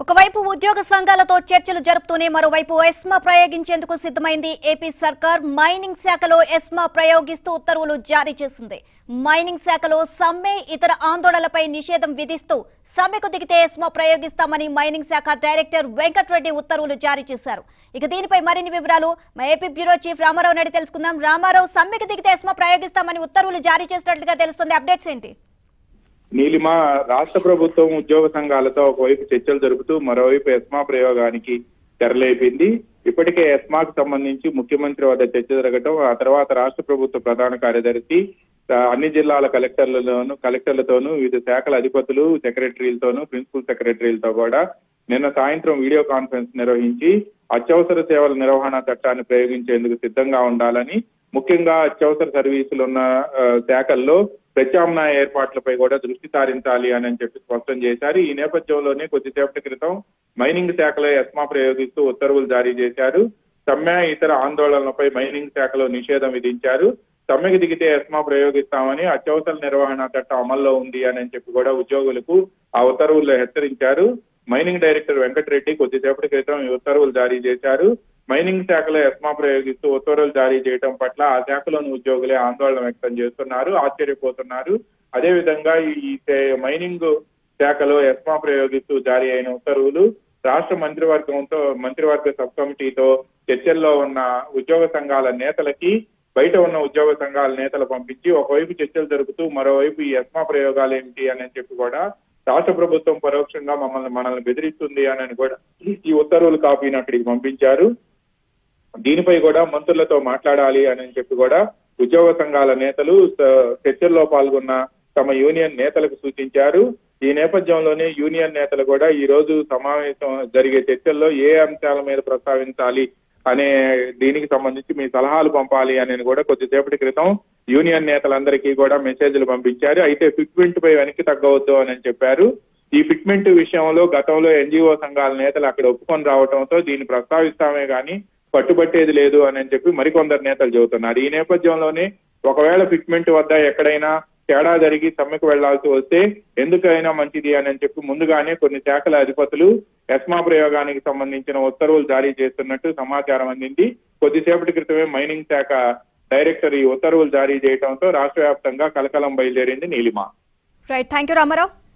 ఒకవైపు ఉద్యోగ సంఘాలతో చర్చలు జరుపుతూనే మరోవైపు ఎస్మా ప్రయోగించేందుకు సిద్ధమైంది ఏపీ సర్కార్ మైనింగ్ శాఖలో ఎస్మా ప్రయోగిస్తూ ఉత్తర్వులు జారీ చేసింది మైనింగ్ శాఖలో సమ్మె ఇతర ఆందోళనలపై నిషేధం విధిస్తూ సమ్మెకు దిగితే ఎస్మా ప్రయోగిస్తామని మైనింగ్ శాఖ డైరెక్టర్ వెంకట్రెడ్డి ఉత్తర్వులు జారీ చేశారు ఇక దీనిపై మరిన్ని వివరాలు మా AP bureau chief Ramarao Naidu తెలుసుకుందాం రామారావు సమ్మెకు దిగితే ఎస్మా ప్రయోగిస్తామని ఉత్తర్వులు జారీ చేసినట్లుగా తెలుస్తుంది అప్డేట్స్ ఏంటి నీలిమ రాష్ట్ర ప్రభుత్వం ఉద్యోగ సంఘాలతో ఒకవైపు చర్చలు జరుపుతూ మరోవైపు ఎస్మా ప్రయోగానికి తెరలేపింది ఇప్పటికే ఎస్మాకు సంబంధించి ముఖ్యమంత్రి వద్ద చర్చ జరగటం ఆ తర్వాత రాష్ట్ర ప్రభుత్వ ప్రధాన కార్యదర్శి ఆ, అన్ని జిల్లాల కలెక్టర్లలోను కలెక్టర్లతోనూ వివిధ శాఖల అధిపతులు సెక్రటరీలతోనూ ప్రిన్సిపల్ సెక్రటరీలతో కూడా నిన్న సాయంత్రం వీడియో కాన్ఫరెన్స్ నిర్వహించి అత్యవసర సేవల నిర్వహణ చట్టాన్ని ప్రయోగించేందుకు సిద్ధంగా ఉండాలని ముఖ్యంగా అత్యవసర సర్వీసులు ఉన్న ఆ, శాఖల్లో ప్రత్యామ్నాయ ఏర్పాట్లపై కూడా దృష్టి సారించాలి అని చెప్పి స్పష్టం చేశారు ఈ నేపథ్యంలోనే కొద్దిసేపటి క్రితం మైనింగ్ శాఖలో ఎస్మా ప్రయోగిస్తూ ఉత్తర్వులు జారీ చేశారు సమ్మె ఇతర ఆందోళనలపై మైనింగ్ శాఖలో నిషేధం విధించారు సమ్మెకు దిగితే ఎస్మా ప్రయోగిస్తామని అత్యవసర నిర్వహణ చట్టం అమల్లో ఉంది అని చెప్పి కూడా ఉద్యోగులకు ఆ ఉత్తర్వుల్లో హెచ్చరించారు మైనింగ్ డైరెక్టర్ వెంకటరెడ్డి కొద్దిసేపటి క్రితం ఈ ఉత్తర్వులు జారీ చేశారు మైనింగ్ శాఖలో ఎస్మా ప్రయోగిస్తూ ఉత్తర్వులు జారీ చేయడం పట్ల ఆ శాఖలోని ఉద్యోగులే ఆందోళన వ్యక్తం చేస్తున్నారు ఆశ్చర్యపోతున్నారు అదే విధంగా ఈ సే- మైనింగ్ శాఖలో ఎస్మా ప్రయోగిస్తూ జారీ అయిన ఉత్తర్వులు రాష్ట్ర మంత్రివర్గంతో మంత్రివర్గ సబ్ కమిటీతో చర్చల్లో ఉన్న ఉద్యోగ సంఘాల నేతలకి బయట ఉన్న ఉద్యోగ సంఘాల నేతలు పంపించి ఒకవైపు చర్చలు జరుపుతూ మరోవైపు ఈ ఎస్మా ప్రయోగాలు ఏమిటి అని చెప్పి కూడా రాష్ట్ర ప్రభుత్వం పరోక్షంగా మమ్మల్ని మనల్ని బెదిరిస్తుంది అని కూడా ఈ ఉత్తర్వులు కాపీని అక్కడికి పంపించారు దీనిపై కూడా మంత్రులతో మాట్లాడాలి అని చెప్పి కూడా ఉద్యోగ సంఘాల నేతలు స- చర్చల్లో పాల్గొన్న తమ యూనియన్ నేతలకు సూచించారు ఈ నేపథ్యంలోనే యూనియన్ నేతలు కూడా ఈ రోజు సమావేశం జరిగే చర్చల్లో ఏ అంశాల మీద ప్రస్తావించాలి అనే దీనికి సంబంధించి మీ సలహాలు పంపాలి అని కూడా కొద్దిసేపటి క్రితం యూనియన్ నేతలందరికీ కూడా మెసేజ్లు పంపించారు అయితే ఫిట్మెంట్ పై వెనక్కి తగ్గవద్దు అని చెప్పారు ఈ ఫిట్మెంట్ విషయంలో గతంలో ఎన్జిఓ సంఘాల నేతలు అక్కడ ఒప్పుకొని రావడంతో దీన్ని ప్రస్తావిస్తామే గాని పట్టుబట్టేది లేదు అని చెప్పి మరికొందరు నేతలు చెబుతున్నారు ఈ నేపథ్యంలోనే ఒకవేళ ఫిట్మెంట్ వద్ద ఎక్కడైనా తేడా జరిగి సమ్మెకు వెళ్లాల్సి వస్తే ఎందుకైనా మంచిది అని చెప్పి ముందుగానే కొన్ని శాఖల అధిపతులు ఎస్మా ప్రయోగానికి సంబంధించిన ఉత్తర్వులు జారీ చేస్తున్నట్టు సమాచారం అందింది కొద్దిసేపటి క్రితమే మైనింగ్ శాఖ డైరెక్టర్ ఈ ఉత్తర్వులు జారీ చేయడంతో రాష్ట్ర వ్యాప్తంగా కలకలం బయలుదేరింది Neelima right thank you Ramarao